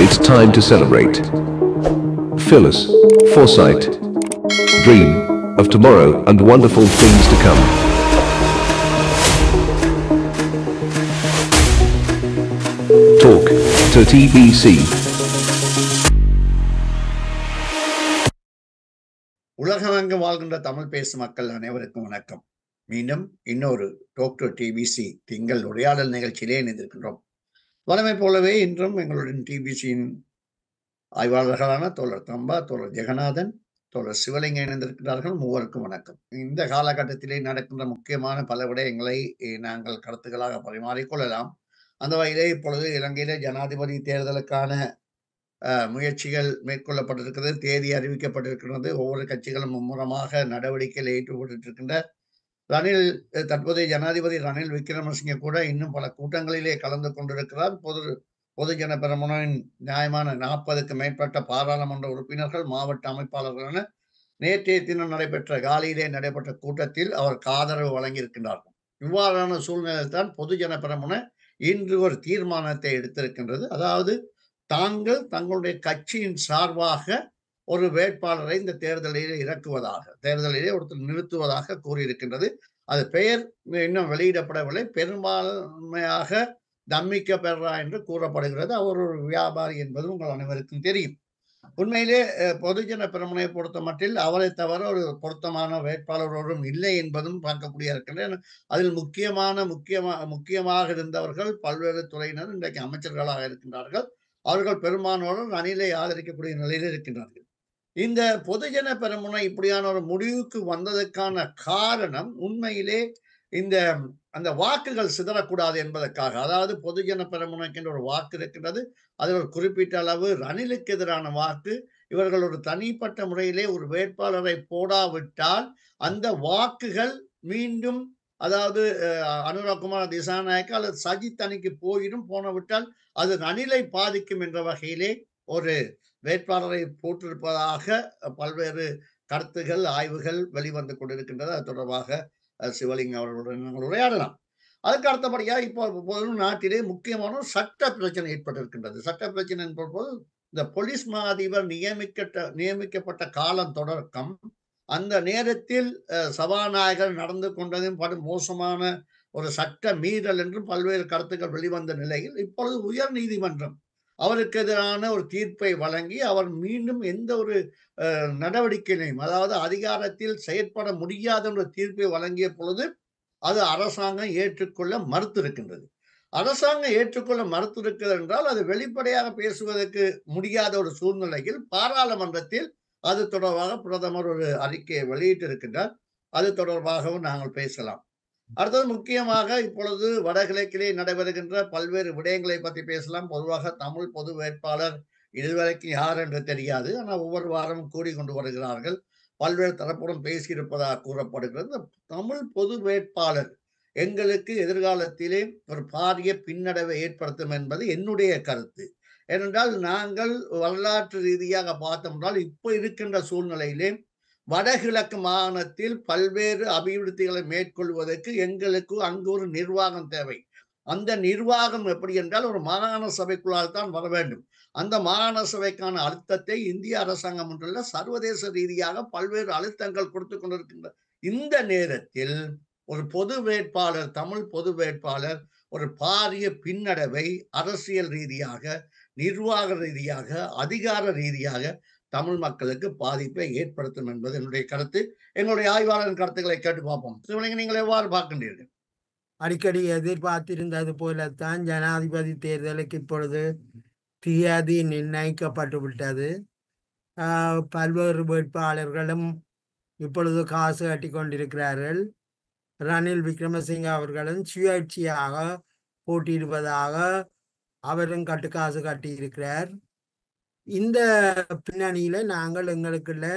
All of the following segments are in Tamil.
It's time to celebrate. Phyllis, foresight, dream of tomorrow and wonderful things to come. Talk to TBC. உலகமெங்கு வாழ்கின்ற தமிழ் பேசும் மக்கள் அனைவருக்கும் வணக்கம் மீண்டும் இன்னொரு டாக்டர் டிபிசி திங்கள் உரையாடல் நிகழ்ச்சியிலே இணைந்திருக்கின்றோம் வழமை போலவே இன்றும் எங்களுடன் டிபிசியின் ஆய்வாளர்களான தோழர் தம்பா தோழர் ஜெகநாதன் தோழர் சிவலிங்க இணைந்திருக்கிறார்கள் மூவருக்கும் வணக்கம் இந்த காலகட்டத்திலே நடக்கின்ற முக்கியமான பல விடயங்களை eh, நாங்கள் கருத்துக்களாக பரிமாறிக்கொள்ளலாம் அந்த வகையிலே இப்பொழுது இலங்கையிலே ஜனாதிபதி தேர்தலுக்கான அஹ், முயற்சிகள் மேற்கொள்ளப்பட்டிருக்கிறது தேதி அறிவிக்கப்பட்டிருக்கிறது ஒவ்வொரு கட்சிகளும் மும்முரமாக நடவடிக்கையில் ஈடுபட்டிருக்கின்ற ரணில் அஹ், தற்போதைய ஜனாதிபதி ரணில் விக்ரமசிங்கே கூட இன்னும் பல கூட்டங்களிலே கலந்து கொண்டிருக்கிறார் பொது பொதுஜன பெரமுனின் நியாயமான நாற்பதுக்கு மேற்பட்ட பாராளுமன்ற உறுப்பினர்கள் மாவட்ட அமைப்பாளர்களான நேற்றைய தினம் நடைபெற்ற காலியிலே நடைபெற்ற கூட்டத்தில் அவருக்கு ஆதரவு வழங்கியிருக்கின்றார்கள் இவ்வாறான சூழ்நிலையில் தான் பொதுஜன பெரமுன இன்று ஒரு தீர்மானத்தை எடுத்திருக்கின்றது அதாவது தாங்கள் தங்களுடைய கட்சியின் சார்பாக ஒரு வேட்பாளரை இந்த தேர்தலில் இறக்குவதாக தேர்தலிலே ஒருத்தர் நிறுத்துவதாக கூறியிருக்கின்றது அது பெயர் இன்னும் வெளியிடப்படவில்லை பெரும்பான்மையாக தம்மிக்க பெறா என்று கூறப்படுகிறது அவர் ஒரு வியாபாரி என்பது உங்கள் அனைவருக்கும் தெரியும் உண்மையிலே அஹ், பொதுஜன பிரமனை பொறுத்த மட்டில் அவரை தவிர ஒரு பொருத்தமான வேட்பாளர் ஒருவரும் இல்லை என்பதும் பார்க்கக்கூடிய இருக்கின்றன அதில் முக்கியமான முக்கியமா முக்கியமாக இருந்தவர்கள் பல்வேறு துறையினர் இன்றைக்கு அமைச்சர்களாக இருக்கின்றார்கள் அவர்கள் பெரும்பானோர் ரணிலை ஆதரிக்கக்கூடிய நிலையில் இருக்கின்றார்கள் இந்த பொதுஜன பெருமுனை இப்படியான ஒரு முடிவுக்கு வந்ததற்கான காரணம் உண்மையிலே இந்த அந்த வாக்குகள் சிதறக்கூடாது என்பதற்காக அதாவது பொதுஜன பெருமுனைக்கு என்ற ஒரு வாக்கு இருக்கின்றது அதில் ஒரு குறிப்பிட்ட அளவு ரணிலுக்கு எதிரான வாக்கு இவர்கள் ஒரு தனிப்பட்ட முறையிலே ஒரு வேட்பாளரை போடாவிட்டால் அந்த வாக்குகள் மீண்டும் அதாவது அஹ், அனுராகுமார் திசாநாயக்கா அல்லது சஜித் அணிக்கு போயிடும் போனவிட்டால் அது ரணிலை பாதிக்கும் என்ற வகையிலே ஒரு வேட்பாளரை போட்டிருப்பதாக பல்வேறு கருத்துகள் ஆய்வுகள் வெளிவந்து கொண்டிருக்கின்றது அது தொடர்பாக அஹ், சிவலிங்கம் அவர்களுடன் நாங்கள் உரையாடலாம் அதுக்கு அடுத்தபடியா இப்போ பொது நாட்டிலே முக்கியமான ஒரு சட்ட பிரச்சனை ஏற்பட்டிருக்கின்றது சட்ட பிரச்சனை என்பது போது இந்த போலீஸ் மா அதிபர் நியமிக்கப்பட்ட நியமிக்கப்பட்ட காலம் தொடக்கம் அந்த நேரத்தில் அஹ், சபாநாயகர் நடந்து கொண்டதும் படு மோசமான ஒரு சட்ட மீறல் என்றும் பல்வேறு கருத்துக்கள் வெளிவந்த நிலையில் இப்பொழுது உயர் நீதிமன்றம் அவருக்கு எதிரான ஒரு தீர்ப்பை வழங்கி அவர் மீண்டும் எந்த ஒரு அஹ், நடவடிக்கையினையும் அதாவது அதிகாரத்தில் செயற்பட முடியாத ஒரு தீர்ப்பை வழங்கிய பொழுது அது அரசாங்கம் ஏற்றுக்கொள்ள மறுத்திருக்கின்றது அரசாங்கம் ஏற்றுக்கொள்ள மறுத்திருக்கிறது என்றால் அது வெளிப்படையாக பேசுவதற்கு முடியாத ஒரு சூழ்நிலையில் பாராளுமன்றத்தில் அது தொடர்பாக பிரதமர் ஒரு அறிக்கையை வெளியிட்டிருக்கின்றார் அது தொடர்பாகவும் நாங்கள் பேசலாம் அடுத்தது முக்கியமாக இப்பொழுது வடகிழக்கிலே நடைபெறுகின்ற பல்வேறு விடயங்களை பற்றி பேசலாம் பொதுவாக தமிழ் பொது வேட்பாளர் இதுவரைக்கும் யார் என்று தெரியாது ஆனால் ஒவ்வொரு வாரமும் கூடிக்கொண்டு வருகிறார்கள் பல்வேறு தரப்புடன் பேசியிருப்பதாக கூறப்படுகிறது இந்த தமிழ் பொது வேட்பாளர் எங்களுக்கு எதிர்காலத்திலே ஒரு பாரிய பின்னடைவை ஏற்படுத்தும் என்பது என்னுடைய கருத்து ஏனென்றால் நாங்கள் வரலாற்று ரீதியாக பார்த்தோம்னால் இப்போ இருக்கின்ற சூழ்நிலையிலே வடகிழக்கு மாகாணத்தில் பல்வேறு அபிவிருத்திகளை மேற்கொள்வதற்கு எங்களுக்கு அங்கு ஒரு நிர்வாகம் தேவை அந்த நிர்வாகம் எப்படி என்றால் ஒரு மாகாண சபைக்குள்ளால் தான் வர வேண்டும் அந்த மாகாண சபைக்கான அழுத்தத்தை இந்திய அரசாங்கம் ஒன்றுள்ள சர்வதேச ரீதியாக பல்வேறு அழுத்தங்கள் கொடுத்து கொண்டிருக்கின்ற இந்த நேரத்தில் ஒரு பொது வேட்பாளர் தமிழ் பொது வேட்பாளர் ஒரு பாரிய பின்னடைவை அரசியல் ரீதியாக நிர்வாக ரீதியாக அதிகார ரீதியாக தமிழ் மக்களுக்கு பாதிப்பை ஏற்படுத்தும் என்பது என்னுடைய கருத்து எங்களுடைய ஆய்வாளரின் கருத்துக்களை கேட்டு பார்ப்போம் சிவலிங்க நீங்கள் எவ்வாறு பார்க்கின்றீர்கள் அடிக்கடி எதிர்பார்த்திருந்தது போலத்தான் ஜனாதிபதி தேர்தலுக்கு இப்பொழுது தியதி நிர்ணயிக்கப்பட்டு விட்டது ஆஹ் பல்வேறு வேட்பாளர்களும் இப்பொழுது காசு கட்டி கொண்டிருக்கிறார்கள் ரணில் விக்ரமசிங்க அவர்களும் சுயேட்சையாக போட்டியிடுவதாக அவரும் கட்டுக்காசு கட்டியிருக்கிறார் இந்த பின்னணியில நாங்கள் எங்களுக்குள்ள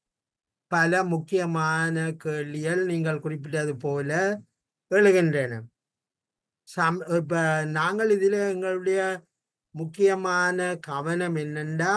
பல முக்கியமான கேள்விகள் நீங்கள் குறிப்பிட்டது போல எழுகின்றன சம் இப்ப நாங்கள் இதுல எங்களுடைய முக்கியமான கவனம் என்னென்றா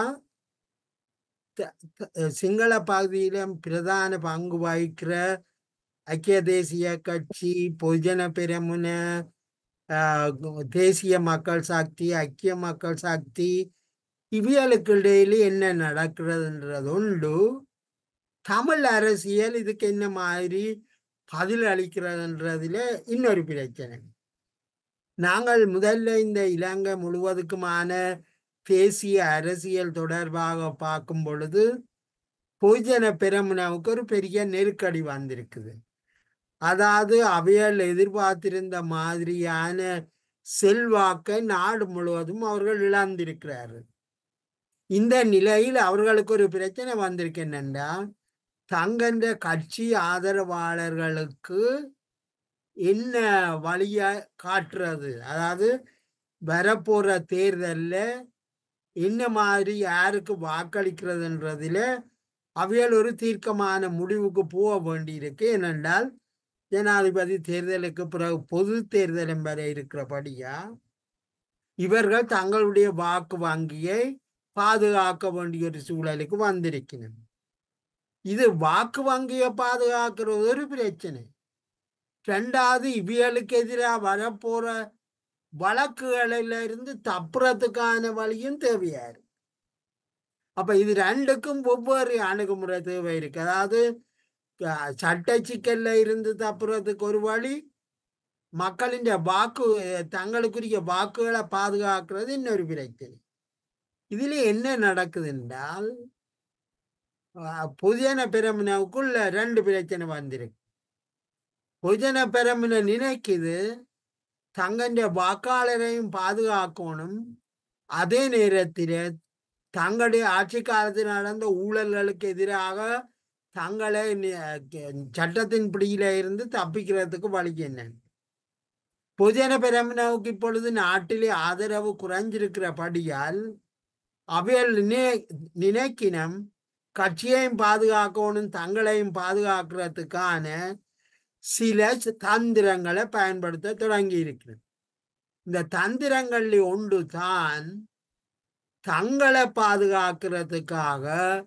த- த- சிங்கள பகுதியில பிரதான பங்கு வகிக்கிற ஐக்கிய தேசிய கட்சி பொதுஜன பெரமுன ஆஹ் கு- தேசிய மக்கள் சக்தி ஐக்கிய மக்கள் சக்தி இவியலுக்கு இடையில என்ன நடக்கிறதுன்றது உண்டு தமிழ் அரசியல் இதுக்கு என்ன மாதிரி பதில் அளிக்கிறதுன்றதுல இன்னொரு பிரச்சனை நாங்கள் முதல்ல இந்த இலங்கை முழுவதுக்குமான தேசிய அரசியல் தொடர்பாக பார்க்கும் பொழுது பொதுஜன பெரமுனாவுக்கு ஒரு பெரிய நெருக்கடி வந்திருக்குது அதாவது அவையால் எதிர்பார்த்திருந்த மாதிரியான செல்வாக்கை நாடு முழுவதும் அவர்கள் இழந்திருக்கிறார்கள் இந்த நிலையில் அவர்களுக்கு ஒரு பிரச்சனை வந்திருக்கு என்னென்றா தங்கன்ற கட்சி ஆதரவாளர்களுக்கு என்ன வழிய காட்டுறது அதாவது வரப்போற தேர்தல்ல என்ன மாதிரி யாருக்கு வாக்களிக்கிறதுன்றதுல அவையால் ஒரு தீர்க்கமான முடிவுக்கு போக வேண்டியிருக்கு ஏனென்றால் ஜனாதிபதி தேர்தலுக்கு பிறகு பொது தேர்தலும் வரை இருக்கிறபடியா இவர்கள் தங்களுடைய வாக்கு வங்கியை பாதுகாக்க வேண்டிய ஒரு சூழலுக்கு வந்திருக்கணும் இது வாக்கு வங்கியை பாதுகாக்கிறது ஒரு பிரச்சனை ரெண்டாவது இவியலுக்கு எதிராக வரப்போற வழக்குகளில இருந்து தப்புறதுக்கான வழியும் தேவையா இருக்கு அப்ப இது ரெண்டுக்கும் ஒவ்வொரு அணுகுமுறை தேவை இருக்கு அதாவது அஹ், சட்ட சிக்கல்ல இருந்து தப்புறதுக்கு ஒரு வழி மக்களின் வாக்கு தங்களுக்குரிய வாக்குகளை பாதுகாக்கிறது இன்னொரு பிரச்சனை இதுல என்ன நடக்குது என்றால் அஹ், பொதுஜன பெரமுனவுக்குள்ள ரெண்டு பிரச்சனை வந்திருக்கு பொதுஜன பெரமுன நினைக்குது தங்கண்ட வாக்காளரையும் பாதுகாக்கணும் அதே நேரத்தில் தங்களுடைய ஆட்சி காலத்தில் நடந்த ஊழல்களுக்கு எதிராக தங்களை நி- க- சட்டத்தின் பிடியில இருந்து தப்பிக்கிறதுக்கு வழி என்ன பொதுஜன பெரமுனவுக்கு இப்பொழுது நாட்டிலே ஆதரவு குறைஞ்சிருக்கிறபடியால் அவைகள் நினை நினைக்கினம் கட்சியையும் பாதுகாக்கணும் தங்களையும் பாதுகாக்கிறதுக்கான சில ச- தந்திரங்களை பயன்படுத்த தொடங்கி இருக்கிறது இந்த தந்திரங்கள்ல ஒன்று தான் தங்களை பாதுகாக்கிறதுக்காக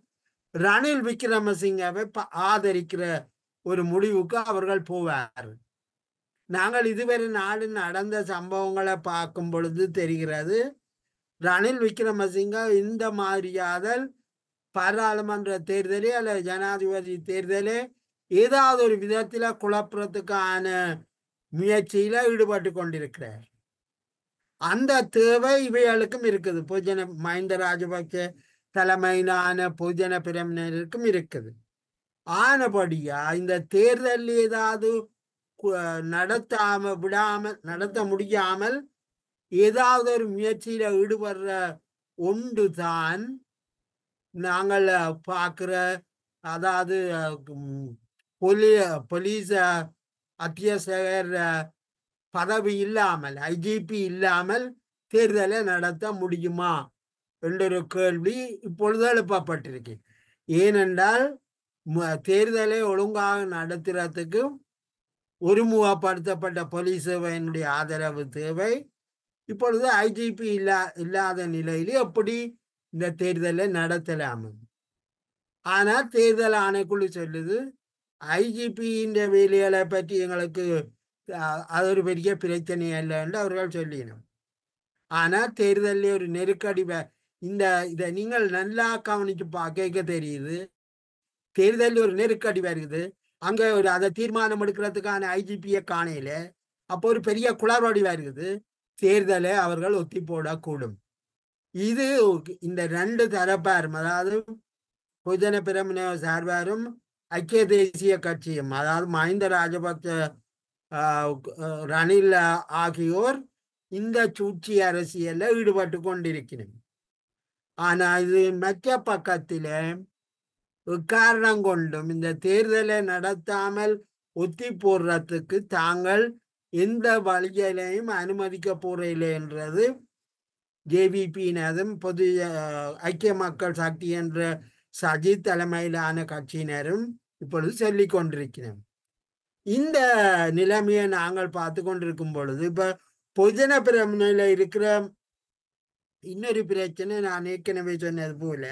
ரணில் விக்ரமசிங்கவை ப- ஆதரிக்கிற ஒரு முடிவுக்கு அவர்கள் போவார் நாங்கள் இதுவரை நாடு நடந்த சம்பவங்களை பார்க்கும் பொழுது தெரிகிறது ரணில் விக்ரமசிங்க இந்த மாதிரியாதல் பாராளுமன்ற தேர்தலே அல்லது ஜனாதிபதி தேர்தலே ஏதாவது ஒரு விதத்துல குழப்புறதுக்கான முயற்சியில ஈடுபட்டு கொண்டிருக்கிறார் அந்த தேவை இவைகளுக்கும் இருக்குது பொதுஜன மஹிந்த ராஜபக்ச தலைமையிலான பொதுஜன பிரமுனருக்கும் இருக்குது ஆனபடியா இந்த தேர்தல் ஏதாவது கு- நடத்தாம விடாம நடத்த முடியாமல் ஏதாவது ஒரு முயற்சியில ஈடுபடுற ஒன்று தான் நாங்கள் பார்க்கிற அதாவது உம், பொலி போலீஸ் அத்தியட்சகர் பதவி இல்லாமல் ஐஜிபி இல்லாமல் தேர்தலை நடத்த முடியுமா என்றொரு கேள்வி இப்பொழுது எழுப்பப்பட்டிருக்கு ஏனென்றால் ம- தேர்தலை ஒழுங்காக நடத்துறதுக்கு ஒருமுகப்படுத்தப்பட்ட போலீஸ் சேவையினுடைய ஆதரவு தேவை இப்பொழுது ஐஜிபி இல்லா இல்லாத நிலையில எப்படி இந்த தேர்தலை நடத்தலாம் ஆனா தேர்தல் ஆணைக்குழு சொல்லுது ஐஜிபியின் வேலைகளை பற்றி எங்களுக்கு அஹ், அது ஒரு பெரிய பிரச்சனை அல்ல என்று அவர்கள் சொல்லினோம் ஆனா தேர்தலில் ஒரு நெருக்கடி வ- இந்த இதை நீங்கள் நல்லா கவனிச்சு பார்க்க தெரியுது தேர்தலில் ஒரு நெருக்கடி வருது அங்க ஒரு அதை தீர்மானம் எடுக்கிறதுக்கான ஐஜிபியை காணையில அப்போ ஒரு பெரிய குளறுபடி வருது தேர்தலை அவர்கள் ஒத்தி போடக்கூடும் இது இந்த ரெண்டு தரப்பாரும் அதாவது பொதுஜன பிரமுன சார்பாரும் ஐக்கிய தேசிய கட்சியும் அதாவது மஹிந்த ராஜபக்ச ஆஹ், ஆஹ், ரணில் ஆகியோர் இந்த சூழ்ச்சி அரசியல்ல ஈடுபட்டு கொண்டிருக்கிறோம் ஆனா இது மற்ற பக்கத்தில காரணம் கொண்டும் இந்த தேர்தலை நடத்தாமல் ஒத்தி போடுறதுக்கு தாங்கள் எந்த வழியிலையும் அனுமதிக்க போறதில்லை என்றது ஜேவிபியினதும் பொது அஹ், ஐக்கிய மக்கள் சக்தி என்ற சஜித் தலைமையிலான கட்சியினரும் இப்பொழுது சொல்லிக் கொண்டிருக்கிறோம் இந்த நிலைமையை நாங்கள் பார்த்து கொண்டிருக்கும் பொழுது இப்ப பொதுஜன பிரமுனையில இருக்கிற இன்னொரு பிரச்சனை நான் ஏற்கனவே சொன்னது போல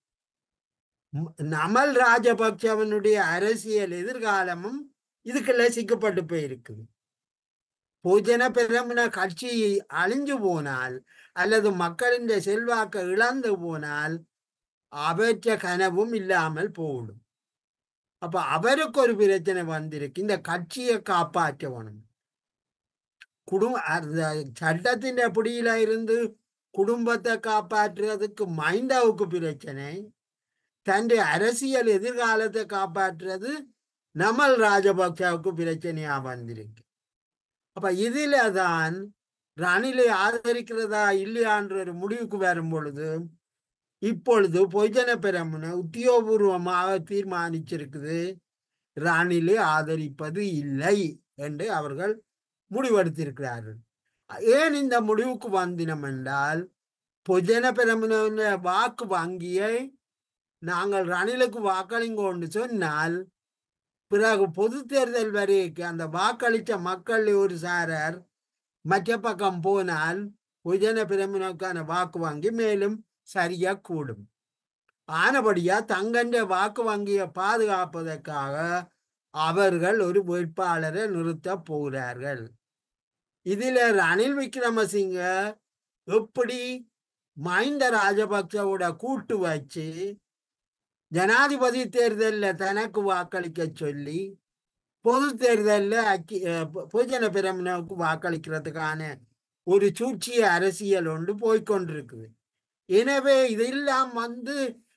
ம், நமல் ராஜபக்சவனுடைய அரசியல் எதிர்காலமும் இதுக்குள்ள சிக்கப்பட்டு போயிருக்குது பொதுஜன பெருமின கட்சி அழிஞ்சு போனால் அல்லது மக்களின் செல்வாக்கு இழந்து போனால் அவற்ற கனவும் இல்லாமல் போடும் அப்ப அவருக்கு ஒரு பிரச்சனை வந்திருக்கு இந்த கட்சியை காப்பாற்றணும் குடும்ப அந்த சட்டத்தின் பிடியில இருந்து குடும்பத்தை காப்பாற்றுறதுக்கு மைண்டாவுக்கு பிரச்சனை தன்னுடைய அரசியல் எதிர்காலத்தை காப்பாற்றுறது நமல் ராஜபக்சாவுக்கு பிரச்சனையா வந்திருக்கு அப்ப இதுல தான் ரணிலை ஆதரிக்கிறதா இல்லையான்ற ஒரு முடிவுக்கு வரும் பொழுது இப்பொழுது பொய்ஜன பெரமுன உத்தியோகபூர்வமாக தீர்மானிச்சிருக்குது ரணிலை ஆதரிப்பது இல்லை என்று அவர்கள் முடிவெடுத்திருக்கிறார்கள் ஏன் இந்த முடிவுக்கு வந்தினம் என்றால் பொஜன பெரமுன வாக்கு வங்கியை நாங்கள் ரணிலுக்கு வாக்களிங்கோன்னு சொன்னால் பிறகு பொது தேர்தல் வரைக்கு அந்த வாக்களித்த மக்கள் ஒரு சாரர் மற்ற பக்கம் போனால் பொஜன பிரமுனக்கான வாக்கு வங்கி மேலும் சரியா கூடும் ஆனபடியா தங்கண்ட வாக்கு வங்கியை பாதுகாப்பதற்காக அவர்கள் ஒரு வேட்பாளரை நிறுத்த போகிறார்கள் இதுல ரணில் விக்ரமசிங்க எப்படி மஹிந்த ராஜபக்சவோட கூட்டு வச்சு ஜனாதிபதி தேர்தலில் தனக்கு வாக்களிக்க சொல்லி பொது தேர்தலில் அக்கி பொதுஜன பிரமணவுக்கு வாக்களிக்கிறதுக்கான ஒரு சூழ்ச்சிய அரசியல் ஒன்று போய்கொண்டிருக்குது எனவே இதெல்லாம் வந்து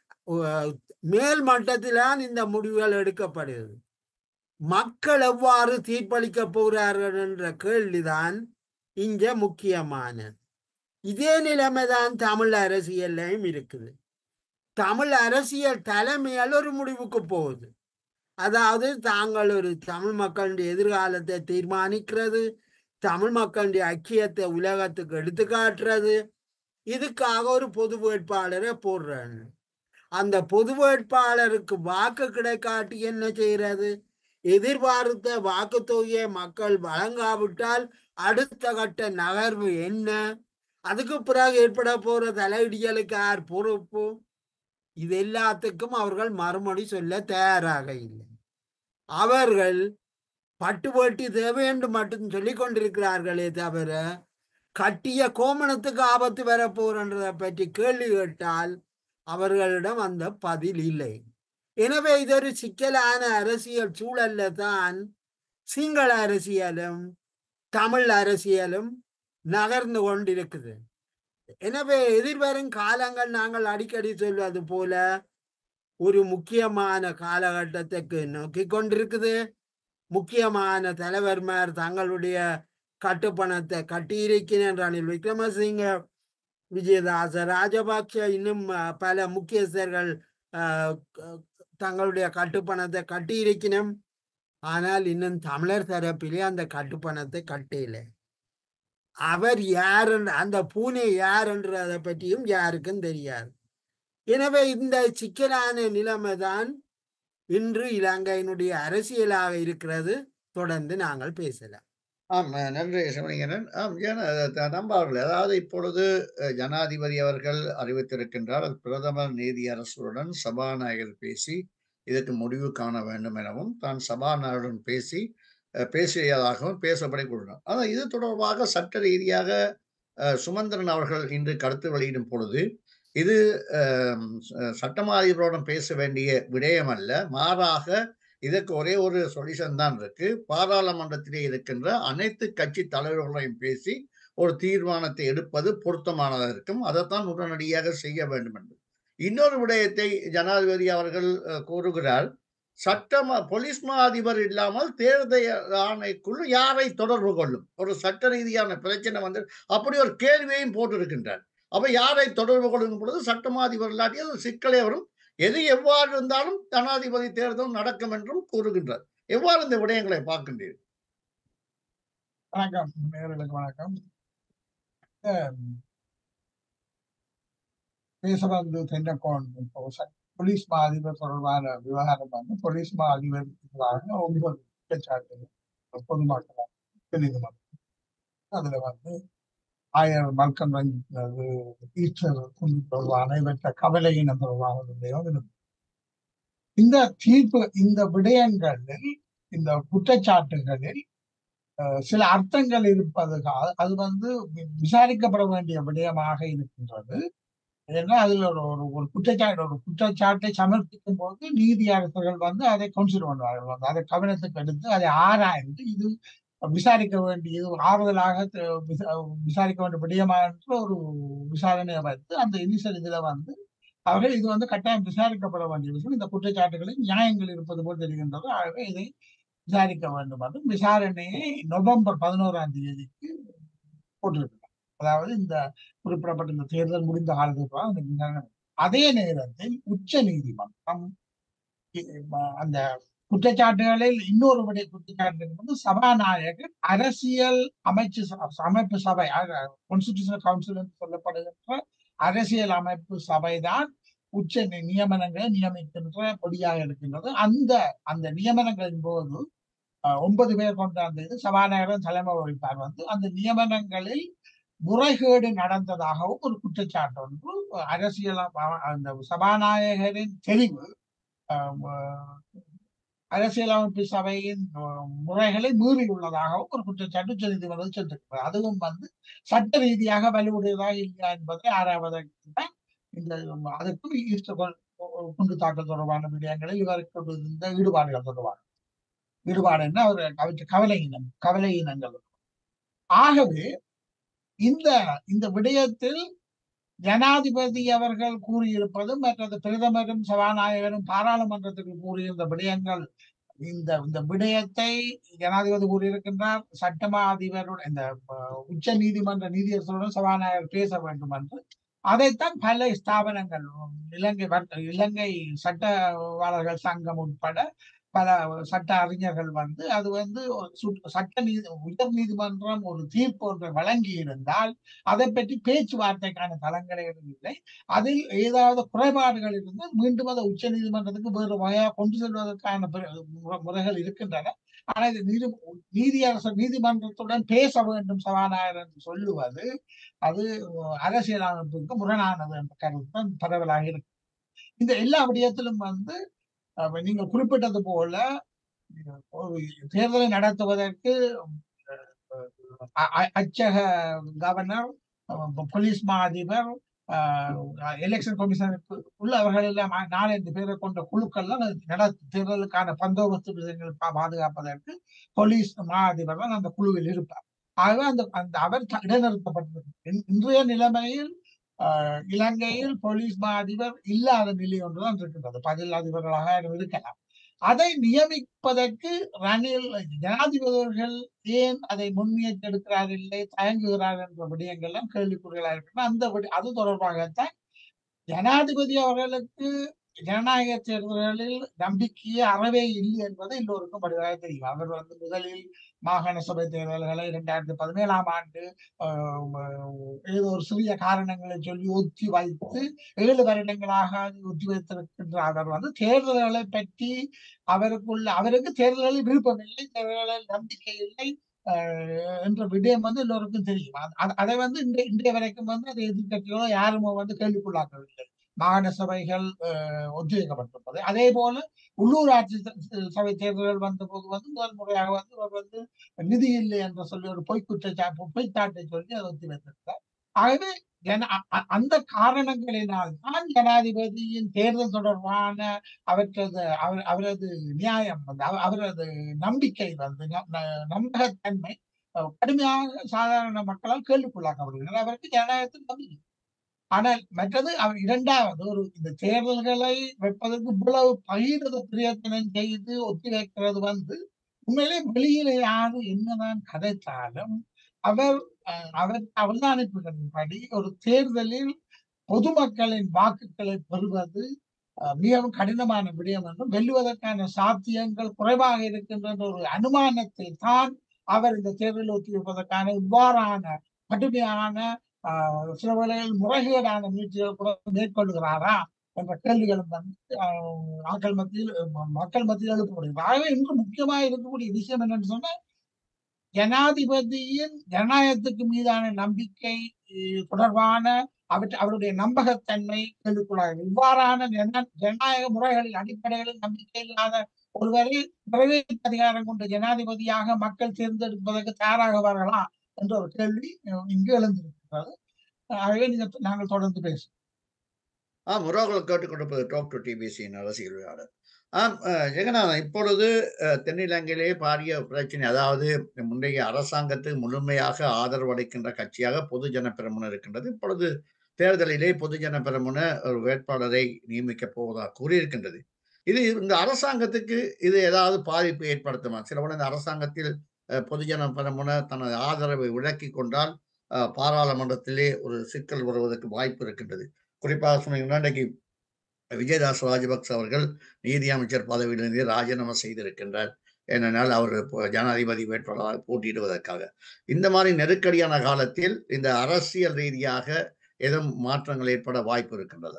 மேல் மட்டத்தில்தான் இந்த முடிவுகள் எடுக்கப்படுகிறது மக்கள் எவ்வாறு தீர்ப்பளிக்க போகிறார்கள் என்ற கேள்விதான் இங்க முக்கியமானது இதே நிலைமைதான் தமிழ் அரசியல்லையும் இருக்குது தமிழ் அரசியல் தலைமையால் ஒரு முடிவுக்கு போகுது அதாவது தாங்கள் ஒரு தமிழ் மக்களுடைய எதிர்காலத்தை தீர்மானிக்கிறது தமிழ் மக்களுடைய ஐக்கியத்தை உலகத்துக்கு எடுத்து காட்டுறது இதுக்காக ஒரு பொது வேட்பாளரை போடுறாங்க அந்த பொது வேட்பாளருக்கு வாக்கு கிடைக்காட்டி என்ன செய்யறது எதிர்பார்த்த வாக்கு தொகையை மக்கள் வழங்காவிட்டால் அடுத்த கட்ட நகர்வு என்ன அதுக்கு பிறகு ஏற்பட போற தலையிடிகளுக்கு யார் பொறுப்பு இது எல்லாத்துக்கும் அவர்கள் மறுமொழி சொல்ல தயாராக இல்லை அவர்கள் பட்டு வேட்டி தேவை என்று மட்டும் சொல்லிக் கொண்டிருக்கிறார்களே தவிர கட்டிய கோமணத்துக்கு ஆபத்து வர போறன்றதை பற்றி கேள்வி கேட்டால் அவர்களிடம் அந்த பதில் இல்லை எனவே இது ஒரு சிக்கலான அரசியல் சூழல்ல தான் சிங்கள அரசியலும் தமிழ் அரசியலும் நகர்ந்து கொண்டிருக்குது எனவே எதிர்வரும் காலங்கள் நாங்கள் அடிக்கடி சொல்வது போல ஒரு முக்கியமான காலகட்டத்துக்கு நோக்கி கொண்டிருக்குது முக்கியமான தலைவர்மார் தங்களுடைய கட்டுப்பணத்தை கட்டியிருக்கிறேன் ரணில் விக்ரமசிங்க விஜயதாச ராஜபக்ஷ இன்னும் பல முக்கியஸ்தர்கள் தங்களுடைய கட்டுப்பணத்தை கட்டியிருக்கணும் ஆனால் இன்னும் தமிழர் தரப்பிலே அந்த கட்டுப்பணத்தை கட்டல அவர் யார் அந்த பூனை யார் என்றதை பற்றியும் யாருக்கும் தெரியாது எனவே இந்த சிக்கலான நிலைமை தான் இன்று இலங்கையினுடைய அரசியலாக இருக்கிறது தொடர்ந்து நாங்கள் பேசலாம் ஆம் நன்றி சிவலிங்கன் ஆம் நம்பார்கள் அதாவது இப்பொழுது ஜனாதிபதி அவர்கள் அறிவித்திருக்கின்றார் பிரதமர் நீதி அரசுடன் சபாநாயகர் பேசி இதற்கு முடிவு காண வேண்டும் எனவும் தான் சபாநாயகருடன் பேசி பேசியதாகவும் பேசப்படி கொள்கிறார் ஆனால் இது தொடர்பாக சட்ட ரீதியாக சுமந்திரன் அவர்கள் இன்று கருத்து வெளியிடும் பொழுது இது சட்டமாதிபருடன் பேச வேண்டிய விடயம் அல்ல மாறாக இதற்கு ஒரே ஒரு சொல்யூஷன் தான் இருக்கு பாராளுமன்றத்திலே இருக்கின்ற அனைத்து கட்சி தலைவர்களையும் பேசி ஒரு தீர்மானத்தை எடுப்பது பொருத்தமானதாக இருக்கும் அதைத்தான் உடனடியாக செய்ய வேண்டும் என்று இன்னொரு விடயத்தை ஜனாதிபதி அவர்கள் கூறுகிறார் சட்டமா போலீஸ் மா அதிபர் இல்லாமல் தேர்தல் ஆணைக்குழு யாரை தொடர்பு கொள்ளும் ஒரு சட்ட ரீதியான பிரச்சனை வந்து அப்படி ஒரு கேள்வியையும் போட்டிருக்கின்றார் அப்ப யாரை தொடர்பு கொள்ளும் பொழுது சட்டமா அதிபர் இல்லாட்டி அது சிக்கலே வரும் எது எவ்வாறு இருந்தாலும் ஜனாதிபதி தேர்தல் நடக்கும் என்றும் கூறுகின்றார் எவ்வாறு இந்த விடயங்களை பார்க்கின்றீர்கள் வணக்கம் நேர்களுக்கு வணக்கம் பேச வந்து தென்னக்கோன் போலீஸ் மா அதிபர் தொடர்பான விவகாரம் வந்து போலீஸ் மா அதிபர் ஒன்பது குற்றச்சாட்டு பொதுமக்களாக நீதிமன்றம் அதுல வந்து ஆயர் மல்கம் ரஞ்சித் ஈஸ்டர் தொடர்பான இவற்ற கவலையினம் தொடர்பான இந்த தீர்ப்பு இந்த விடயங்களில் இந்த குற்றச்சாட்டுகளில் அஹ், சில அர்த்தங்கள் இருப்பதுக்காக அது வந்து வி- விசாரிக்கப்பட வேண்டிய விடயமாக இருக்கின்றது ஏன்னா அதுல ஒரு ஒரு ஒரு குற்றச்சாட்டு ஒரு குற்றச்சாட்டை சமர்ப்பிக்கும் போது நீதியரசர்கள் வந்து அதை கன்சிடர் பண்ணுவார்கள் வந்து அதை கவனத்துக்கு எடுத்து அதை ஆராய்ந்து இது விசாரிக்க வேண்டியது ஆறுதலாக த- விசா- விசாரிக்க வேண்டிய விடயமா என்ற ஒரு விசாரணையை வைத்து அந்த இனிஷியல் இதுல வந்து அவர்கள் இது வந்து கட்டாயம் விசாரிக்கப்பட வேண்டிய விஷயம் இந்த குற்றச்சாட்டுகளில் நியாயங்கள் இருப்பது போல் தெரிகின்றது ஆகவே இதை விசாரிக்க வேண்டும் என்றும் விசாரணையை நவம்பர் பதினோராம் தேதிக்கு போட்டிருக்கிறார் அதாவது இந்த குறிப்பிடப்பட்ட இந்த தேர்தல் முடிந்த காலத்துக்கு அந்த விசாரணை அதே நேரத்தில் உச்ச நீதிமன்றம் இ- ம- அந்த குற்றச்சாட்டுகளில் இன்னொரு விட குற்றச்சாட்டு வந்து சபாநாயகர் அரசியல் அமைச்சு ச- அமைப்பு சபை கான்ஸ்டிடியூஷனல் கவுன்சில் என்று சொல்லப்படுகின்ற அரசியல் அமைப்பு சபைதான் உச்ச நி- நியமனங்களை நியமிக்கின்ற பொடியாக இருக்கின்றது அந்த அந்த நியமனங்களின் போது அஹ், ஒன்பது பேர் கொண்ட அந்த இது சபாநாயகர் தலைமை வகிப்பார் வந்து அந்த நியமனங்களில் முறைகேடு நடந்ததாகவும் ஒரு குற்றச்சாட்டு ஒன்று அரசியல் அ- அந்த சபாநாயகரின் தெரிவு அஹ், அஹ், அரசியலமைப்பு சபையின் அஹ், முறைகளை மீறியுள்ளதாகவும் ஒரு குற்றச்சாட்டு உச்சநீதிமன்றம் சொல்லிருக்கிறது அதுவும் வந்து சட்ட ரீதியாக வலுவுடையதா இல்லையா என்பதை ஆராய்வதற்கு தான் இந்த அதற்கும் ஈஸ்டர் கொ- குண்டு தாக்கல் தொடர்பான விடயங்களில் இவருக்கு இருந்த ஈடுபாடுகள் தொடர்பான ஈடுபாடு என்ன அவர் அவற்றை கவலை இனம் கவலை இனங்கள் ஆகவே இந்த இந்த விடயத்தில் ஜனாதிபதி அவர்கள் கூறியிருப்பதும் மற்றது பிரதமரும் சபாநாயகரும் பாராளுமன்றத்துக்கு கூறியிருந்த விடயங்கள் இந்த இந்த விடயத்தை ஜனாதிபதி கூறியிருக்கின்றார் சட்டமா அதிபருடன் இந்த அஹ், உச்ச நீதிமன்ற நீதியரசருடன் சபாநாயகர் பேச வேண்டும் என்று அதைத்தான் பல ஸ்தாபனங்கள் இலங்கை வர்த்த- இலங்கை சட்டவாளர்கள் சங்கம் உட்பட பல சட்ட அறிஞர்கள் வந்து அது வந்து ஒரு சு- சட்ட நீதி உயர் நீதிமன்றம் ஒரு தீர்ப்பு ஒன்றை வழங்கி இருந்தால் அதை பற்றி பேச்சுவார்த்தைக்கான தளங்களே இல்லை அதில் ஏதாவது குறைபாடுகள் இருந்தால் மீண்டும் அதை உச்ச நீதிமன்றத்துக்கு வேறு வகையாக கொண்டு செல்வதற்கான பிற- முறை- முறைகள் இருக்கின்றன ஆனால் இது நீதி நீதியரசர் நீதிமன்றத்துடன் பேச வேண்டும் சபாநாயகர் என்று சொல்லுவது அது அரசியலமைப்புக்கு முரணானது என்ற கருத்து தான் பரவலாக இருக்கு இந்த எல்லா விடயத்திலும் வந்து அஹ், நீங்கள் குறிப்பிட்டது போல ஒரு தேர்தலை நடத்துவதற்கு அ- அ- அச்சக கவர்னர் அஹ், போலீஸ் மா அதிபர் எலெக்ஷன் கமிஷனுக்கு உள்ள அவர்கள் எல்லாம் நா- நாலஞ்சு பேரை கொண்ட குழுக்கள்லாம் நட தேர்தலுக்கான பந்தோபஸ்து விஷயங்கள் பா- பாதுகாப்பதற்கு போலீஸ் மா அதிபர் தான் அந்த குழுவில் இருப்பார் ஆகவே அந்த அந்த அவர் த- இடைநிறுத்தப்பட்டிருக்கிறார் இன்- இன்றைய நிலைமையில் ஆஹ், இலங்கையில் போலீஸ் மா அதிபர் இல்லாத நிலை ஒன்றுதான் இருக்கின்றது பதில் அதிபர்களாக இருக்கலாம் அதை நியமிப்பதற்கு ரணில் ஜனாதிபதி அவர்கள் ஏன் அதை முன்முயற்சி எடுக்கிறார் இல்லை தயங்குகிறார் என்ற விடயங்கள்லாம் கேள்விக்குறிகளாக இருக்கின்றன அந்த விட- அது தொடர்பாகத்தான் ஜனாதிபதி அவர்களுக்கு ஜனநாயக தேர்தல்களில் நம்பிக்கையே அறவே இல்லை என்பது எல்லோருக்கும் படிவாக தெரியும் அவர் வந்து முதலில் மாகாண சபை தேர்தல்களை இரண்டாயிரத்தி பதினேழாம் ஆண்டு ஆஹ், ஏதோ ஒரு சிறிய காரணங்களை சொல்லி ஒத்தி வைத்து ஏழு வருடங்களாக அதை ஒத்தி வைத்திருக்கின்ற அவர் வந்து தேர்தல்களை பற்றி அவருக்குள்ள அவருக்கு தேர்தல்களில் விருப்பமில்லை தேர்தல்களில் நம்பிக்கை இல்லை ஆஹ், என்ற விடயம் வந்து எல்லோருக்கும் தெரியும் அது- அது- அதை வந்து இன்றைய இன்றைய வரைக்கும் வந்து அதை எதிர்கட்சிகளோ யாருமோ வந்து கேள்விக்குள்ளாக்கவில்லை மாகாண சபைகள் ஆஹ், ஒத்திவைக்கப்பட்டிருப்பது அதே போல உள்ளூராட்சி ச- சபை தேர்தல்கள் வந்த போது வந்து முதல் முறையாக வந்து அவர் வந்து நிதி இல்லை என்று சொல்லி ஒரு பொய் குற்றச்சாட்டு பொய்த்தாட்டை சொல்லி அதை ஒத்தி வைத்திருக்கிறார் ஆகவே ஜன அ- அ- அந்த காரணங்களினால் தான் ஜனாதிபதியின் தேர்தல் தொடர்பான அவற்றது அவர் அவரது நியாயம் வந்து அவ- அவரது நம்பிக்கை வந்து ந- ந- நம்பகத்தன்மை அஹ், கடுமையாக சாதாரண மக்களால் கேள்விக்குள்ளாக்கப்படுகிறது அவருக்கு ஜனநாயகத்தில் நம்பிக்கை ஆனால் மற்றது அவர் இரண்டாவது ஒரு இந்த தேர்தல்களை வைப்பதற்கு இவ்வளவு பகிரத பிரயத்தனம் செய்து ஒத்தி வைக்கிறது வந்து உண்மையிலே வெளியில யாரு என்னதான் கதைத்தாலும் அவர் அஹ், அவர் அவதானிப்புகளின்படி ஒரு தேர்தலில் பொதுமக்களின் வாக்குகளை பெறுவது அஹ், மிகவும் கடினமான விடயம் என்றும் வெல்லுவதற்கான சாத்தியங்கள் குறைவாக இருக்கின்ற ஒரு அனுமானத்தை தான் அவர் இந்த தேர்தலில் ஒத்தி வைப்பதற்கான இவ்வாறான கடுமையான ஆஹ், சில வேளைகளில் முறைகேடான முயற்சிகள் கூட மேற்கொள்கிறாரா என்ற கேள்விகளும் வந்து ஆஹ், ஆட்கள் மத்தியில் ம- மக்கள் மத்தியில் எழுப்பப்படுகிறது ஆகவே இன்று முக்கியமாக இருக்கக்கூடிய விஷயம் என்னன்னு சொன்னா ஜனாதிபதியின் ஜனநாயகத்துக்கு மீதான நம்பிக்கை அஹ், தொடர்பான அவற்றை அவருடைய நம்பகத்தன்மை கேள்விக்குள்ளாகிறது இவ்வாறான ஜன- ஜனநாயக முறைகளில் அடிப்படைகளில் நம்பிக்கை இல்லாத ஒருவரை நிறைவேற்று அதிகாரம் கொண்ட ஜனாதிபதியாக மக்கள் தேர்ந்தெடுப்பதற்கு தயாராகுவார்களா என்ற ஒரு கேள்வி அஹ், இங்கு எழுந்திருக்கிறது ஆகவே நீங்க- நாங்கள் தொடர்ந்து பேசுவோம் ஆம் உறவுகள் கேட்டுக்கொண்டிருப்பது டாக்டர் டிபிசியின் அரசியல் விளையாடல் ஆம் அஹ், ஜெகநாதன் இப்பொழுது அஹ், தென்னிலங்கையிலே பாரிய பிரச்சனை அதாவது முந்தைய அரசாங்கத்துக்கு முழுமையாக ஆதரவு அளிக்கின்ற கட்சியாக பொதுஜன பெரமுன இருக்கின்றது இப்பொழுது தேர்தலிலே பொதுஜன பெரமுன ஒரு வேட்பாளரை நியமிக்கப் போவதாக கூறியிருக்கின்றது இது இந்த அரசாங்கத்துக்கு இது ஏதாவது பாதிப்பு ஏற்படுத்துமா சில இந்த அரசாங்கத்தில் அஹ், பொதுஜன பெரமுன தனது ஆதரவை விலக்கி கொண்டால் அஹ், பாராளுமன்றத்திலே ஒரு சிக்கல் வருவதற்கு வாய்ப்பு இருக்கின்றது குறிப்பாக சொன்னீங்கன்னா இன்றைக்கு விஜயதாஸ் ராஜபக்ச அவர்கள் நீதி அமைச்சர் பதவியிலிருந்து ராஜினாமா செய்திருக்கின்றார் ஏனென்றால் அவர் இப்போ ஜனாதிபதி வேட்பாளராக போட்டியிடுவதற்காக இந்த மாதிரி நெருக்கடியான காலத்தில் இந்த அரசியல் ரீதியாக ஏதும் மாற்றங்கள் ஏற்பட வாய்ப்பு இருக்கின்றதா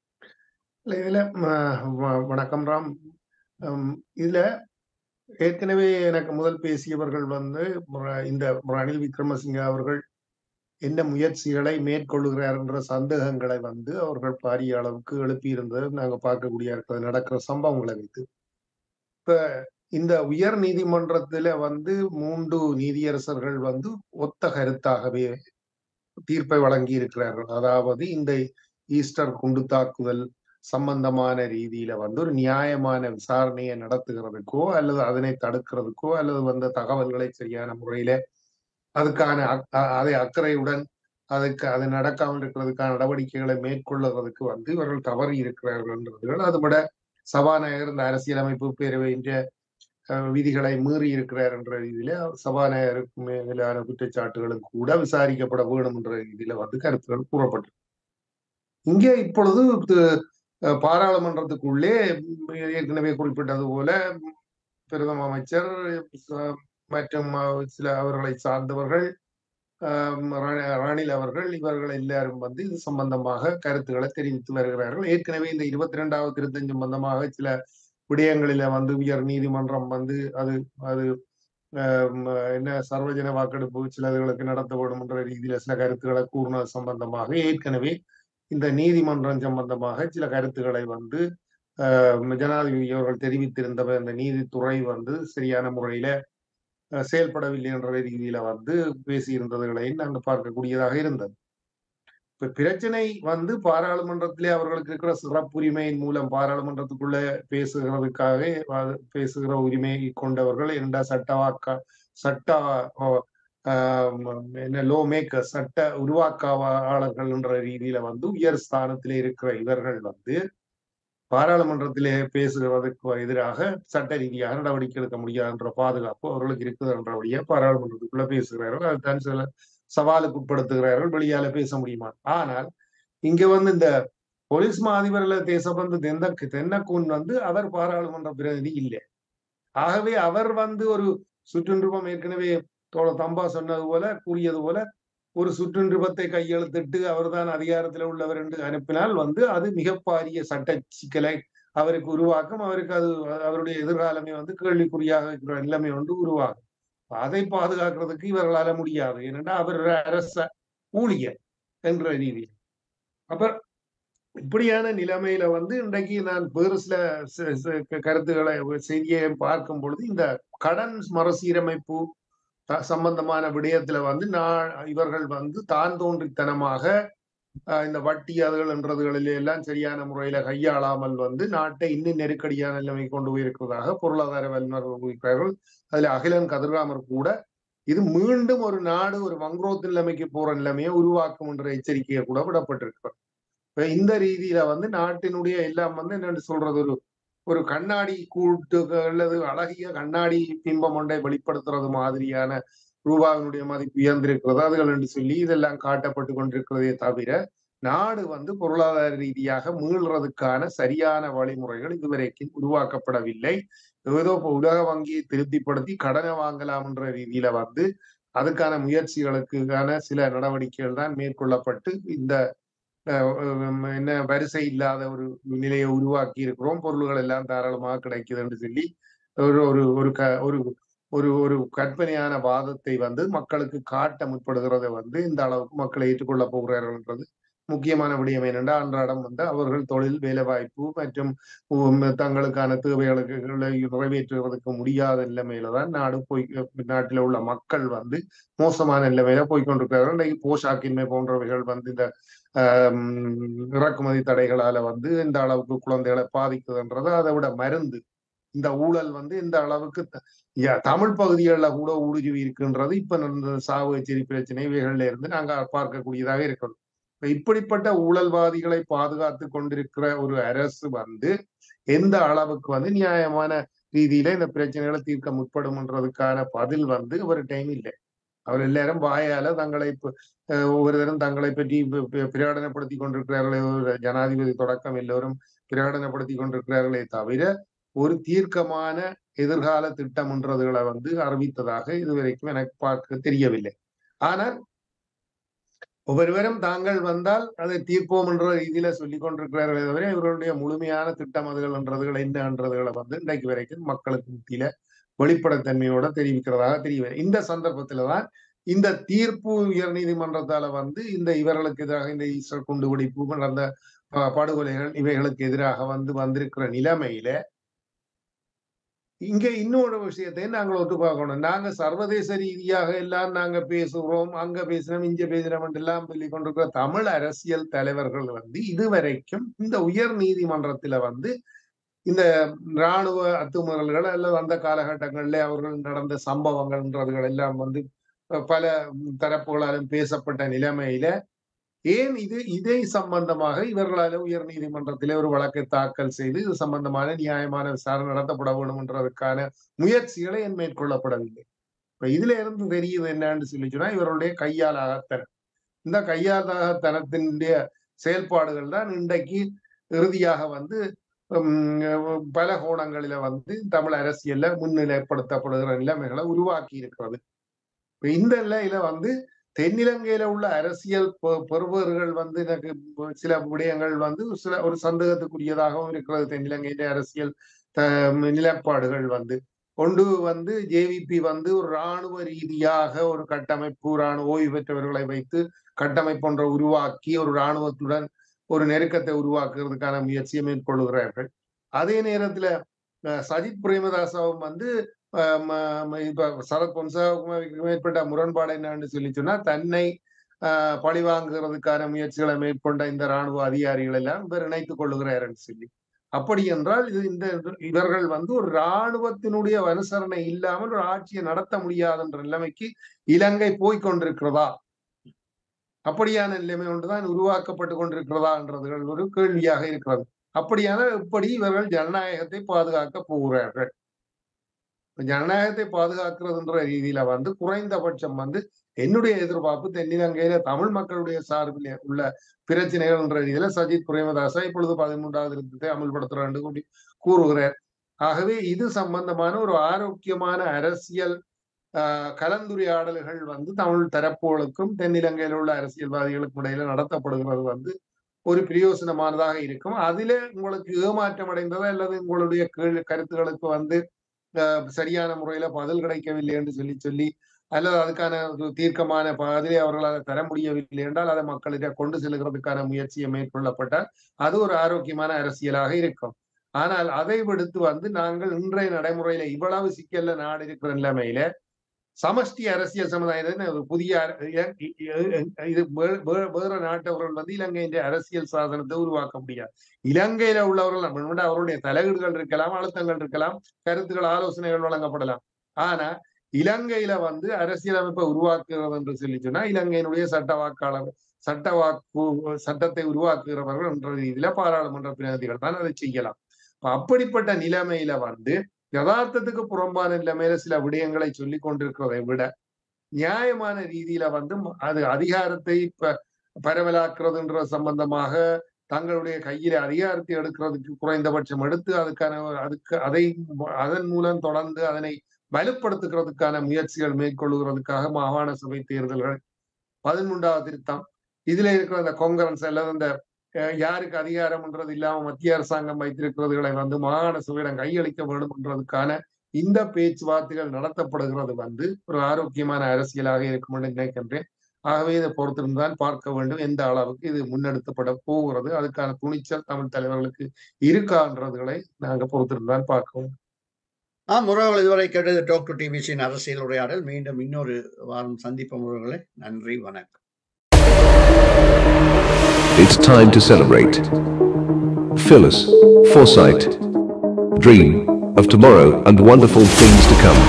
இல்ல, இதுல ம- வ- வணக்கம் ராம் ஹம், இதுல ஏற்கனவே எனக்கு முதல் பேசியவர்கள் வந்து ம- இந்த ரணில் விக்ரமசிங்க அவர்கள் என்ன முயற்சிகளை மேற்கொள்ளுகிறார் என்ற சந்தேகங்களை வந்து அவர்கள் பாரிய அளவுக்கு எழுப்பியிருந்தது நாங்க பார்க்கக்கூடிய இருக்கிறது நடக்கிற சம்பவங்களை வைத்து இப்ப இந்த உயர் நீதிமன்றத்துல வந்து மூன்று நீதியரசர்கள் வந்து ஒத்த கருத்தாகவே தீர்ப்பை வழங்கி இருக்கிறார்கள் அதாவது இந்த ஈஸ்டர் குண்டு தாக்குதல் சம்பந்தமான ரீதியில வந்து ஒரு நியாயமான விசாரணையை நடத்துகிறதுக்கோ அல்லது அதனை தடுக்கிறதுக்கோ அல்லது வந்த தகவல்களை சரியான முறையில அதுக்கான அக்- அ- அதை அக்கறையுடன் அதுக்கு அது நடக்காமல் இருக்கிறதுக்கான நடவடிக்கைகளை மேற்கொள்ளுறதுக்கு வந்து இவர்கள் தவறி இருக்கிறார்கள் அது விட சபாநாயகர் இந்த அரசியலமைப்பு பேரவையின் அஹ், விதிகளை மீறி இருக்கிறார் என்ற ரீதியில சபாநாயகருக்கு மேலான குற்றச்சாட்டுகளும் கூட விசாரிக்கப்பட வேண்டும் என்ற ரீதியில வந்து கருத்துகள் கூறப்பட்டு இங்கே இப்பொழுது து- அஹ், பாராளுமன்றத்துக்குள்ளே ம், ஏற்கனவே குறிப்பிட்டது போல ம், பிரதம அமைச்சர் ச- மற்றும் அஹ், சில அவர்களை சார்ந்தவர்கள் ஆம், ர- ரணில் அவர்கள் இவர்கள் எல்லாரும் வந்து இது சம்பந்தமாக கருத்துக்களை தெரிவித்து வருகிறார்கள் ஏற்கனவே இந்த இருபத்தி இரண்டாவது திருத்தம் சம்பந்தமாக சில விடயங்களில வந்து உயர் நீதிமன்றம் வந்து அது அது ஆம், என்ன சர்வஜன வாக்கெடுப்பு சிலதுகளுக்கு நடத்த வேண்டும் என்ற ரீதியில சில கருத்துக்களை கூறினது சம்பந்தமாக ஏற்கனவே இந்த நீதிமன்றம் சம்பந்தமாக சில கருத்துக்களை வந்து ஆஹ், ஜனாதிபதி அவர்கள் தெரிவித்திருந்தவை அந்த நீதித்துறை வந்து சரியான முறையில அஹ், செயல்படவில்லை என்ற ரீதியில வந்து பேசியிருந்ததுகளையும் நாங்கள் பார்க்கக்கூடியதாக இருந்தது இப்ப பிரச்சனை வந்து பாராளுமன்றத்திலே அவர்களுக்கு இருக்கிற சிறப்புரிமையின் மூலம் பாராளுமன்றத்துக்குள்ள பேசுகிறதுக்காக அது பேசுகிற உரிமையை கொண்டவர்கள் இரண்டா சட்டவாக்கா சட்ட ஓ, ஆம், என்ன லோ மேக்கர் சட்ட உருவாக்காளர்கள் என்ற ரீதியில வந்து உயர் ஸ்தானத்திலே இருக்கிற இவர்கள் வந்து பாராளுமன்றத்திலே பேசுகிறதுக்கு எதிராக சட்ட ரீதியாக நடவடிக்கை எடுக்க முடியாது என்ற பாதுகாப்பு அவர்களுக்கு இருக்குது என்றபடியே பாராளுமன்றத்துக்குள்ள பேசுகிறார்கள் அதுதான் சில சவாலுக்கு உட்படுத்துகிறார்கள் வெளியால பேச முடியுமா ஆனால் இங்க வந்து இந்த போலீஸ் மா அதிபர்ல தேசபந்து தெந்த தென்னக்கூன் வந்து அவர் பாராளுமன்ற பிரதிநிதி இல்லை ஆகவே அவர் வந்து ஒரு சுற்றுன்றுபம் ஏற்கனவே தோழ தம்பா சொன்னது போல கூறியது போல ஒரு சுற்றுன்றுபத்தை கையெழுத்திட்டு அவர்தான் அதிகாரத்தில் உள்ளவர் என்று அனுப்பினால் வந்து அது மிக பாரிய சட்ட சிக்கலை அவருக்கு உருவாக்கும் அவருக்கு அது அவருடைய எதிர்காலமே வந்து கேள்விக்குறியாக இருக்கிற நிலைமை வந்து உருவாகும் அதை பாதுகாக்கிறதுக்கு இவர்களால முடியாது ஏனென்றா அவர் ஒரு அரச ஊழியர் என்ற ரீதியில் அப்ப இப்படியான நிலைமையில வந்து இன்றைக்கு நான் வேறு சில ச- ச- க- கருத்துக்களை செய்தியை பார்க்கும் பொழுது இந்த கடன் மறுசீரமைப்பு த- சம்பந்தமான விடயத்துல வந்து நான் இவர்கள் வந்து தான் தோன்றித்தனமாக ஆஹ், இந்த வட்டி அதுகள் என்றதுகளில் எல்லாம் சரியான முறையில கையாளாமல் வந்து நாட்டை இன்னும் நெருக்கடியான நிலைமை கொண்டு போயிருக்கிறதாக பொருளாதார வல்லுநர்கள் கூறுகிறார்கள் அதுல அகிலன் கதிர்காமர் கூட இது மீண்டும் ஒரு நாடு ஒரு வங்குரோத்து நிலைமைக்கு போற நிலைமையை உருவாக்கும் என்ற எச்சரிக்கையை கூட விடப்பட்டிருக்கிறது இப்ப இந்த ரீதியில வந்து நாட்டினுடைய எல்லாம் வந்து என்னன்னு சொல்றது ஒரு ஒரு கண்ணாடி கூட்டு அல்லது அழகிய கண்ணாடி பிம்பம் ஒன்றை வெளிப்படுத்துறது மாதிரியான ரூபாவினுடைய மதிப்பு உயர்ந்திருக்கிறது அதுகள் என்று சொல்லி இதெல்லாம் காட்டப்பட்டு கொண்டிருக்கிறதே தவிர நாடு வந்து பொருளாதார ரீதியாக மீள்றதுக்கான சரியான வழிமுறைகள் இதுவரைக்கும் உருவாக்கப்படவில்லை ஏதோ இப்ப உலக வங்கியை திருப்திப்படுத்தி கடனை வாங்கலாம் என்ற ரீதியில வந்து அதுக்கான முயற்சிகளுக்கான சில நடவடிக்கைகள் தான் மேற்கொள்ளப்பட்டு இந்த அஹ், உம், என்ன வரிசை இல்லாத ஒரு நிலையை உருவாக்கி இருக்கிறோம் பொருள்கள் எல்லாம் தாராளமாக கிடைக்குது என்று சொல்லி ஒரு ஒரு ஒரு க ஒரு ஒரு ஒரு கற்பனையான வாதத்தை வந்து மக்களுக்கு காட்ட முற்படுகிறதை வந்து இந்த அளவுக்கு மக்களை ஏற்றுக்கொள்ள போகிறார்கள் என்றது முக்கியமான விடயம் என்னென்றா அன்றாடம் வந்து அவர்கள் தொழில் வேலைவாய்ப்பு மற்றும் உம், தங்களுக்கான தேவைகளுக்கு நிறைவேற்றுவதற்கு முடியாத நிலைமையில தான் நாடு போய் நாட்டில் உள்ள மக்கள் வந்து மோசமான நிலைமையில போய்கொண்டிருக்கிறார்கள் இன்றைக்கு போஷாக்கின்மை போன்றவைகள் வந்து இந்த ஆம், இறக்குமதி தடைகளால வந்து இந்த அளவுக்கு குழந்தைகளை பாதிக்குதுன்றது அதை விட மருந்து இந்த ஊழல் வந்து இந்த அளவுக்கு த- ய- தமிழ் பகுதிகளில் கூட ஊடுருவி இருக்குன்றது இப்ப இந்த சாவு எச்சரி பிரச்சனை இவைகள்ல இருந்து நாங்க பார்க்கக்கூடியதாக இருக்கிறது இப்ப இப்படிப்பட்ட ஊழல்வாதிகளை பாதுகாத்து கொண்டிருக்கிற ஒரு அரசு வந்து எந்த அளவுக்கு வந்து நியாயமான ரீதியில இந்த பிரச்சனைகளை தீர்க்க முற்படும்ன்றதுக்கான பதில் வந்து ஒரு டைம் இல்லை அவர் எல்லாரும் வாயால தங்களை இப்ப, அஹ், ஒவ்வொருத்தரும் தங்களை பற்றி பி- பி- பிரகடனப்படுத்தி கொண்டிருக்கிறார்களே ஒரு ஜனாதிபதி தொடக்கம் எல்லோரும் பிரகடனப்படுத்தி கொண்டிருக்கிறார்களே தவிர ஒரு தீர்க்கமான எதிர்கால திட்டம்ன்றதுகளை வந்து அறிவித்ததாக இதுவரைக்கும் எனக்கு பார்க்க தெரியவில்லை ஆனால் ஒவ்வொருவரும் தாங்கள் வந்தால் அதை தீர்ப்போம் என்ற ரீதியில சொல்லிக் கொண்டிருக்கிறார்களே தவிர இவர்களுடைய முழுமையான திட்டம் அதுகள்ன்றதுகள் என்னன்றதுகளை வந்து இன்றைக்கு வரைக்கும் மக்களுக்கு மத்தியில வெளிப்படைத்தன்மையோட தெரிவிக்கிறதாக தெரியவில்லை இந்த சந்தர்ப்பத்துல தான் இந்த தீர்ப்பு உயர் நீதிமன்றத்தால வந்து இந்த இவர்களுக்கு எதிராக இந்த ஈஸ்டர் குண்டுவெடிப்பு நடந்த ப- படுகொலைகள் இவைகளுக்கு எதிராக வந்து வந்திருக்கிற நிலைமையில இங்க இன்னொரு விஷயத்தையும் நாங்கள் ஒத்து பார்க்கணும் நாங்க சர்வதேச ரீதியாக எல்லாம் நாங்க பேசுகிறோம் அங்க பேசுறோம் இங்க பேசுறோம் எல்லாம் சொல்லிக் கொண்டிருக்கிற தமிழ் அரசியல் தலைவர்கள் வந்து இதுவரைக்கும் இந்த உயர் நீதிமன்றத்துல வந்து இந்த இராணுவ அத்துமீறல்கள் அல்லது அந்த காலகட்டங்களில் அவர்கள் நடந்த சம்பவங்கள்ன்றதுகள் எல்லாம் வந்து அஹ், பல தரப்புகளாலும் பேசப்பட்ட நிலைமையில ஏன் இது இதை சம்பந்தமாக இவர்களால உயர் நீதிமன்றத்திலே ஒரு வழக்கை தாக்கல் செய்து இது சம்பந்தமான நியாயமான விசாரணை நடத்தப்பட வேண்டும் என்றதற்கான முயற்சிகளை ஏன் மேற்கொள்ளப்படவில்லை இப்ப இதுல இருந்து தெரியுது என்னன்னு சொல்லி சொன்னா இவருடைய கையாலாகத்தனம் இந்த கையாலாகத்தனத்தினுடைய செயல்பாடுகள் தான் இன்றைக்கு இறுதியாக வந்து உம், பல கோணங்களில வந்து தமிழ் அரசியல்ல முன்னிலைப்படுத்தப்படுகிற நிலைமைகளை உருவாக்கி இருக்கிறது இப்ப இந்த நிலையில வந்து தென்னிலங்கையில உள்ள அரசியல் பெ- பெறுபவர்கள் வந்து எனக்கு சில விடயங்கள் வந்து சில ஒரு சந்தேகத்துக்குரியதாகவும் இருக்கிறது தென்னிலங்கையில அரசியல் த- நிலைப்பாடுகள் வந்து ஒன்று வந்து ஜேவிபி வந்து ஒரு இராணுவ ரீதியாக ஒரு கட்டமைப்பு இராணுவ ஓய்வு பெற்றவர்களை வைத்து கட்டமைப்பு ஒன்றை உருவாக்கி ஒரு இராணுவத்துடன் ஒரு நெருக்கத்தை உருவாக்குறதுக்கான முயற்சியை மேற்கொள்கிறார்கள் அதே நேரத்துல அஹ், சஜித் பிரேமதாசவும் வந்து அஹ், ம- ம- இப்ப சரத் பொன்சாவுக்கு மேற்பட்ட முரண்பாடு என்னன்னு சொல்லி சொன்னா தன்னை ஆஹ் பழி வாங்குறதுக்கான முயற்சிகளை மேற்கொண்ட இந்த ராணுவ அதிகாரிகள் எல்லாம் இவர் இணைத்துக் கொள்ளுகிறார்னு சொல்லி அப்படி என்றால் இது இந்த இவர்கள் வந்து ஒரு இராணுவத்தினுடைய அனுசரணை இல்லாமல் ஒரு ஆட்சியை நடத்த முடியாதுன்ற நிலைமைக்கு இலங்கை போய்க் கொண்டிருக்கிறதா அப்படியான நிலைமை ஒன்றுதான் உருவாக்கப்பட்டு கொண்டிருக்கிறதான்றதுகள் ஒரு கேள்வியாக இருக்கிறது அப்படியான இப்படி இவர்கள் ஜனநாயகத்தை பாதுகாக்க போகிறார்கள் இப்ப ஜனநாயகத்தை பாதுகாக்கிறதுன்ற ரீதியில வந்து குறைந்தபட்சம் வந்து என்னுடைய எதிர்பார்ப்பு தென்னிலங்கையில தமிழ் மக்களுடைய சார்பில் உள்ள பிரச்சனைகள் என்ற ரீதியில சஜித் பிரேமதாசா இப்பொழுது பதிமூன்றாவது திருத்தத்தை அமல்படுத்துறார் என்று கூறி கூறுகிறார் ஆகவே இது சம்பந்தமான ஒரு ஆரோக்கியமான அரசியல் ஆஹ் கலந்துரையாடல்கள் வந்து தமிழ் தரப்புகளுக்கும் தென்னிலங்கையில் உள்ள அரசியல்வாதிகளுக்கும் இடையில நடத்தப்படுகிறது வந்து ஒரு பிரயோசனமானதாக இருக்கும் அதில உங்களுக்கு ஏமாற்றம் அடைந்ததா அல்லது உங்களுடைய கேள்வி கருத்துக்களுக்கு வந்து ஆஹ் சரியான முறையில பதில் கிடைக்கவில்லை என்று சொல்லி சொல்லி அல்லது அதுக்கான ஒரு தீர்க்கமான பதிலை அவர்களால் தர முடியவில்லை என்றால் அதை மக்களிடம் கொண்டு செல்கிறதுக்கான முயற்சியை மேற்கொள்ளப்பட்டால் அது ஒரு ஆரோக்கியமான அரசியலாக இருக்கும் ஆனால் அதை விடுத்து வந்து நாங்கள் இன்றைய நடைமுறையில இவ்வளவு சிக்கல்ல நாடு இருக்கிற நிலைமையில சமஷ்டி அரசியல் சமுதாயம் ஒரு புதிய அர- இ- இ- இ- இது வே- வே- வேற நாட்டவர்கள் வந்து இலங்கையின் அரசியல் சாதனத்தை உருவாக்க முடியாது இலங்கையில உள்ளவர்கள் நம்ம விட அவருடைய தலையீடுகள் இருக்கலாம் அழுத்தங்கள் இருக்கலாம் கருத்துக்கள் ஆலோசனைகள் வழங்கப்படலாம் ஆனா இலங்கையில வந்து அரசியலமைப்பை உருவாக்குகிறது என்று சொல்லி சொன்னா இலங்கையினுடைய சட்ட வாக்காளர் சட்ட வாக்கு சட்டத்தை உருவாக்குகிறவர்கள் என்ற ரீதியில பாராளுமன்ற பிரதிநிதிகள் தான் அதை செய்யலாம் அப்ப அப்படிப்பட்ட நிலைமையில வந்து யதார்த்தத்துக்கு புறம்பான நிலைமையில சில விடயங்களை சொல்லி கொண்டிருக்கிறதை விட நியாயமான ரீதியில வந்து ம- அது அதிகாரத்தை ப- பரவலாக்குறதுன்ற சம்பந்தமாக தங்களுடைய கையில அதிகாரத்தை எடுக்கிறதுக்கு குறைந்தபட்சம் எடுத்து அதுக்கான அதுக்கு அதை அதன் மூலம் தொடர்ந்து அதனை வலுப்படுத்துகிறதுக்கான முயற்சிகள் மேற்கொள்ளுகிறதுக்காக மாகாண சபை தேர்தல்கள் பதிமூன்றாவது திருத்தம் இதுல இருக்கிற அந்த கொங்கரன்ஸ் அல்லது அந்த அஹ், யாருக்கு அதிகாரம்ன்றது இல்லாம மத்திய அரசாங்கம் வைத்திருக்கிறதுகளை வந்து மாகாண சபையிடம் கையளிக்க வேண்டும்ன்றதுக்கான இந்த பேச்சுவார்த்தைகள் நடத்தப்படுகிறது வந்து ஒரு ஆரோக்கியமான அரசியலாக இருக்கும் என்று நினைக்கின்றேன் ஆகவே இதை பொறுத்திருந்தான் பார்க்க வேண்டும் எந்த அளவுக்கு இது முன்னெடுக்கப்பட போகிறது அதுக்கான துணிச்சல் தமிழ் தலைவர்களுக்கு இருக்கான்றதுகளை நாங்க பொறுத்திருந்தான் பார்க்கவும் ஆம் உறவுகள் இதுவரை கேட்டது டாக்டர் டிபிசியின் அரசியல் உரையாடல் மீண்டும் இன்னொரு வாரம் சந்திப்போம் உறவுகளை நன்றி வணக்கம் It's time to celebrate. Phyllis, foresight, dream of tomorrow and wonderful things to come.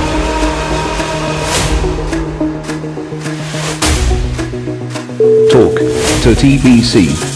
Talk to TBC